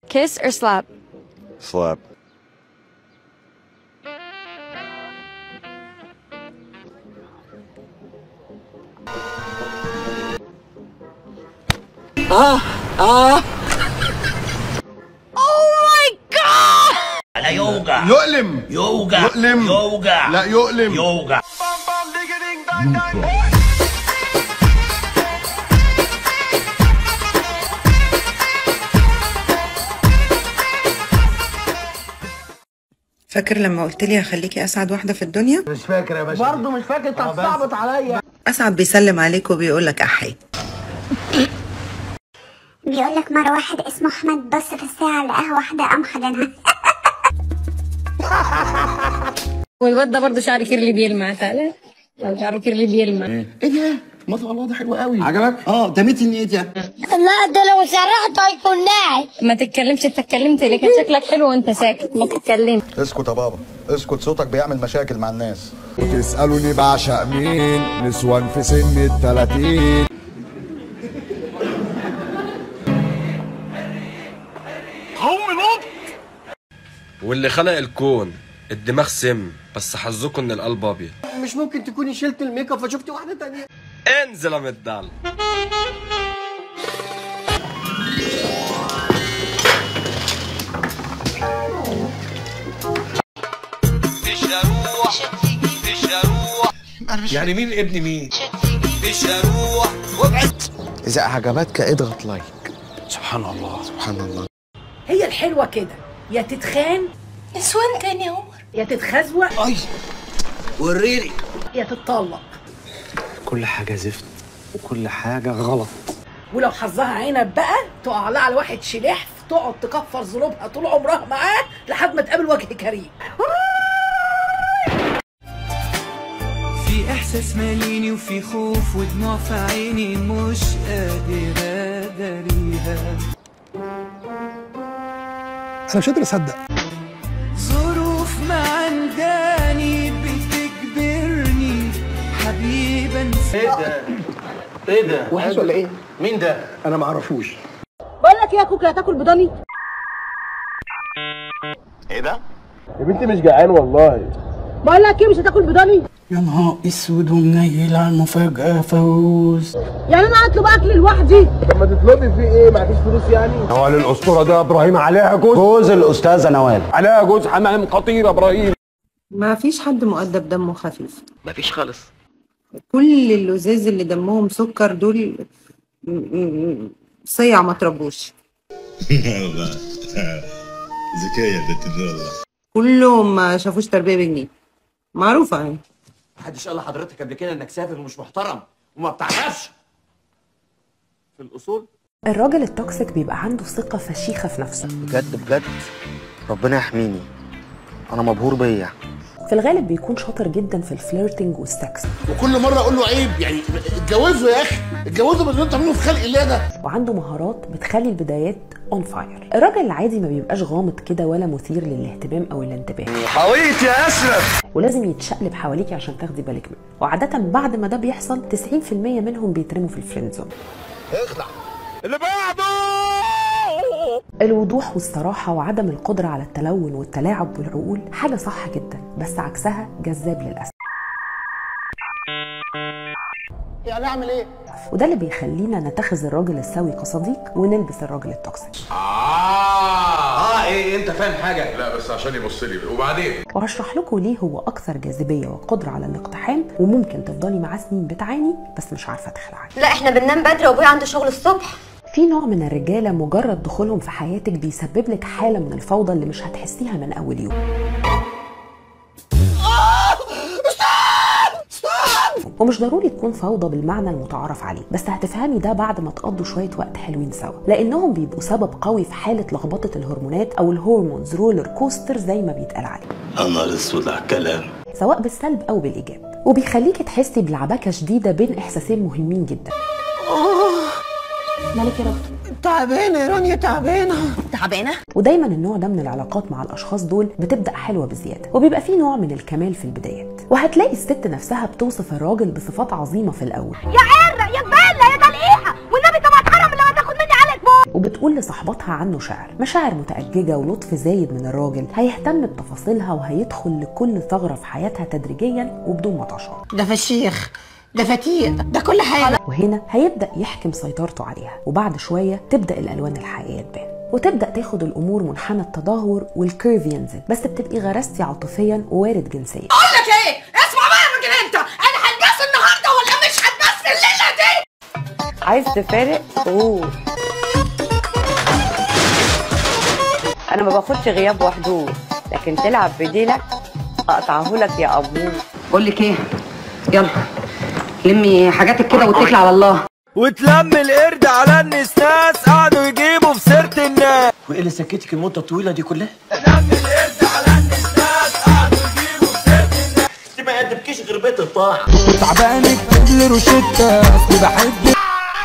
Kiss or slap? Slap. يؤلم يوجع يؤلم يوجع لا يؤلم يوجع فاكر لما قلت لي هخليكي اسعد واحده في الدنيا مش فاكر يا باشا برضه مش فاكر انت هتصعبط عليا اسعد بيسلم عليك وبيقول لك احي بيقول لك مرة واحد اسمه أحمد بص في الساعة لقاها واحدة قام خدنها والواد ده برضه شعر كيرلي بيلمع تعالى لو شعر كيرلي بيلمع ايه ده ما شاء الله ده حلو قوي عجبك؟ اه ده ميتين ايه ده لا ده لو سرحت هيكون ناعي ما تتكلمش انت اتكلمت ليه كان شكلك حلو وانت ساكت ما تتكلمش اسكت يا بابا اسكت صوتك بيعمل مشاكل مع الناس تسألوني بعشق مين نسوان في سن التلاتين واللي خلق الكون الدماغ سم بس حظكم ان القلب ابيض مش ممكن تكوني شلت الميك اب فشفت واحده تانية انزل يا مدال مش هروح مش هروح يعني مين ابن مين؟ مش هروح وابعد اذا عجبتك اضغط لايك سبحان الله سبحان الله هي الحلوة كده يا تتخان نسوان تاني يا عمر يا تتخزوق اي وريني يا تتطلق كل حاجه زفت وكل حاجه غلط ولو حظها عنب بقى تقع لها على واحد شليح تقعد تكفر ذنوبها طول عمرها معاه لحد ما تقابل وجه كريم في احساس ماليني وفي خوف ودموع في عيني مش قادر اداريها انا مش قادر اصدق ظروف معنداني بتجبرني حبيب انسى ايه ده وحش ولا ايه مين ده انا ما اعرفوش بقول لك ايه يا كوكا هتاكل بضاني ايه ده؟ يا بنتي مش جعان والله بقول لك ايه مش هتاكل بضاني يا نهار اسود ومنيل على المفاجأة فوز يعني انا هطلب اكل لوحدي لما تطلبي في ايه معكيش فلوس يعني؟ نوال الاسطوره ده ابراهيم عليها جوز جوز الاستاذه نوال عليها جوز حمام خطير ابراهيم ما فيش حد مؤدب دمه خفيف مفيش خالص كل اللزاز اللي دمهم سكر دول م- م- صيع ما تربوش ذكية بنت الله كلهم ما شافوش تربيه بجنيه معروفه يعني محدش قال لحضرتك قبل كده انك سافر ومش محترم وما بتعرفش في الاصول الراجل التوكسيك بيبقى عنده ثقة فشيخة في نفسه بجد بجد ربنا يحميني انا مبهور بيا في الغالب بيكون شاطر جدا في الفليرتنج والسكس وكل مرة أقول له عيب يعني اتجوزوا يا أخي اتجوزوا باللي أنتوا عاملينه في خلق الله ده وعنده مهارات بتخلي البدايات اون فاير الراجل العادي ما بيبقاش غامض كده ولا مثير للاهتمام او الانتباه حويت يا اشرف ولازم يتشقلب حواليكي عشان تاخدي بالك منه وعادة بعد ما ده بيحصل 90% منهم بيترموا في الفريند زون اخلع اللي بعده الوضوح والصراحة وعدم القدرة على التلون والتلاعب بالعقول حاجة صح جدا بس عكسها جذاب للأسف يعني اعمل ايه وده اللي بيخلينا نتخذ الراجل السوي كصديق ونلبس الراجل التوكسيك اه ايه انت فاهم حاجه لا بس عشان يبص لي وبعدين وهشرح لكم ليه هو أكثر جاذبية وقدرة على الاقتحام وممكن تفضلي معاه سنين بتعاني بس مش عارفة تخلعي لا احنا بننام بدري وابويا عنده شغل الصبح في نوع من الرجالة مجرد دخولهم في حياتك بيسبب لك حالة من الفوضى اللي مش هتحسيها من أول يوم ومش ضروري تكون فوضى بالمعنى المتعارف عليه بس هتفهمي ده بعد ما تقضوا شوية وقت حلوين سوا لأنهم بيبقوا سبب قوي في حالة لخبطة الهرمونات أو الهرمونز رولر كوستر زي ما بيتقال عليه انا اسود على الكلام سواء بالسلب أو بالإيجاب وبيخليكي تحسي بلعبكة شديدة بين إحساسين مهمين جدا مالك يا رغد تعبانه يا رانيا تعبانه تعبانة ودايما النوع ده من العلاقات مع الاشخاص دول بتبدا حلوه بزياده وبيبقى فيه نوع من الكمال في البدايات وهتلاقي الست نفسها بتوصف الراجل بصفات عظيمه في الاول يا عرة يا بلة يا دلقيحة والنبي طبعا حرام لما تاخد مني عليك موت وبتقول لصاحباتها عنه شعر مشاعر متأججة ولطف زايد من الراجل هيهتم بتفاصيلها وهيدخل لكل ثغرة في حياتها تدريجيا وبدون ما تشعر ده فشيخ ده فتيق ده كل حاجه وهنا هيبدأ يحكم سيطرته عليها وبعد شوية تبدأ الألوان الحقيقية تبان وتبدأ تاخد الأمور منحنى التدهور والكيرف ينزل بس بتبقي غرستي عاطفيا ووارد جنسيا اقول لك ايه اسمع بقى يا راجل انت انا هلبس النهارده ولا مش هلبس الليله دي عايز تفارق اوه انا ما باخدش غياب وحضور لكن تلعب بديلك اقطعه لك يا ابوه بقول لك ايه يلا لمي حاجاتك كده واتكلي على الله وتلم القرد على النسناس قعدوا يجيبوا في سيرة الناس وايه اللي سكتك المده الطويله دي كلها؟ دي ما يقدمكيش غير بيت الطاعه تعبان اكتب لي روشتة وبحب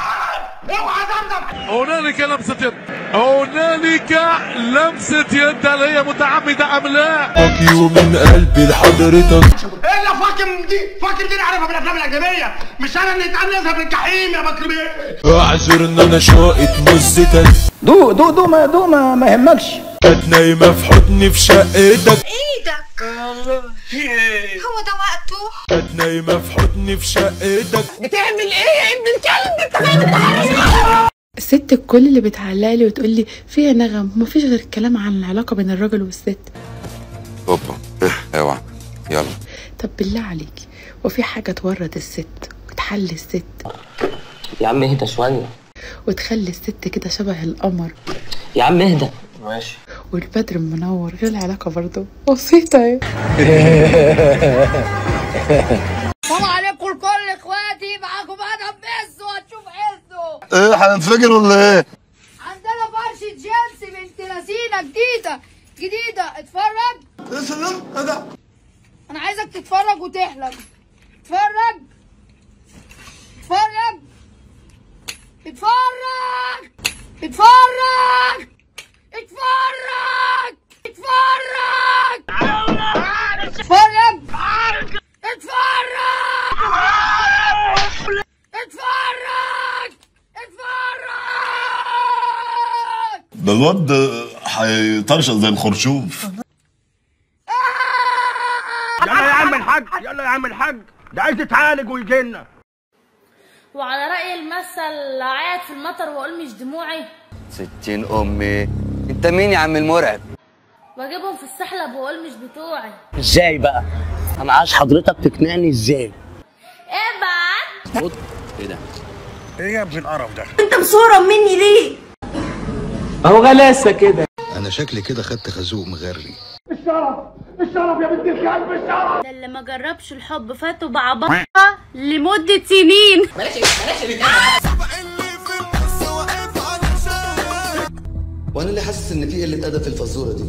هنالك لمسة يد هنالك لمسة يد هل هي متعمدة أم لا؟ يو من قلبي لحضرتك ايه اللي فاكر دي فاكر دي نعرفها في الافلام الاجنبيه مش انا اللي اتقال في الجحيم يا بكر بيه اعذر ان انا شاقط مزتك دو دو دو ما دو ما, ما يهمكش كانت نايمة في حضني في شقتك ايدك هو ده وقته كانت نايمة في حضني في شقتك بتعمل ايه يا ابن الكلب انت فاهم انت الست الكل اللي بتعلق لي وتقول لي فيها نغم مفيش غير الكلام عن العلاقه بين الراجل والست اوبا اوعى يلا طب بالله عليكي وفي حاجه تورط الست وتحلي الست يا عم اهدى شوية وتخلي الست كده شبه القمر يا عم اهدى ماشي والبدر المنور غير العلاقه برضه بسيطه اهي السلام عليكم لكل اخواتي معاكم ادم بس وهتشوف حسه ايه هننفجر ولا ايه؟ عندنا فرشة جيمس بنت لذينة جديدة جديدة اتفرج يا سلام ايه ده انا عايزك تتفرج وتحلم اتفرج اتفرج اتفرج اتفرج اتفرج اتفرج اتفرج اتفرج اتفرج اتفرج ده الواد هيطرشق زي الخرشوف يلا يا عم الحاج يلا يا عم الحاج ده عايز يتعالج ويجي لنا وعلى رأي المثل قاعد في المطر واقول مش دموعي ستين امي انت مين يا عم المرعب واجيبهم في السحلب واقول مش بتوعي ازاي بقى انا عايز حضرتك تقنعني ازاي ابعت ايه ده ايه يا ابن القرف ده انت مصورة مني ليه اهو غلاسه كده انا شكلي كده خدت خازوق مغري الشرف الشرف يا بنت الكلب الشرف ده اللي ما جربش الحب فاته بعبطة لمدة سنين بلاش بلاش وانا اللي حاسس ان في قله ادب في الفزوره دي